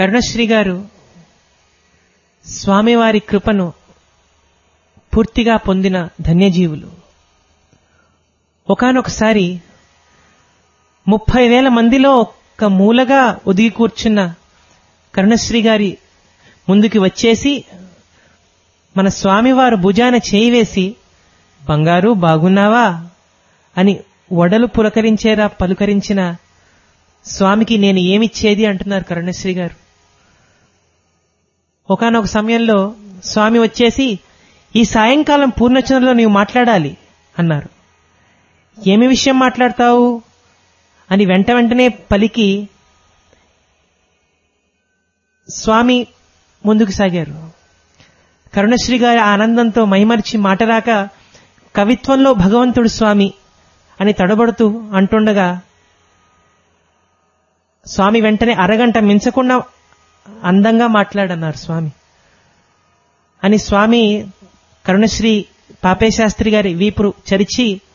కరుణశ్రీ గారు స్వామివారి కృపను పూర్తిగా పొందిన ధన్యజీవులు ఒకనొకసారి ముప్పై వేల మందిలో ఒక్క మూలగా ఒదిగి కూర్చున్న కరుణశ్రీ గారి ముందుకి వచ్చేసి మన స్వామివారు భుజాన చేయి వేసి బంగారు బాగున్నావా అని వడలు పులకరించేరా పలుకరించిన స్వామికి నేను ఏమిచ్చేది అంటున్నారు కరుణశ్రీ గారు ఒకనొక సమయంలో స్వామి వచ్చేసి ఈ సాయంకాలం పూర్ణచంద్రలో నీవు మాట్లాడాలి అన్నారు ఏమి విషయం మాట్లాడతావు అని వెంట వెంటనే పలికి స్వామి ముందుకు సాగారు కరుణశ్రీ గారి ఆనందంతో మైమర్చి మాటరాక కవిత్వంలో భగవంతుడు స్వామి అని తడబడుతూ అంటుండగా స్వామి వెంటనే అరగంట మించకుండా అందంగా మాట్లాడన్నారు స్వామి అని స్వామి కరుణశ్రీ పాపేశాస్త్రి గారి వీపురు చరిచి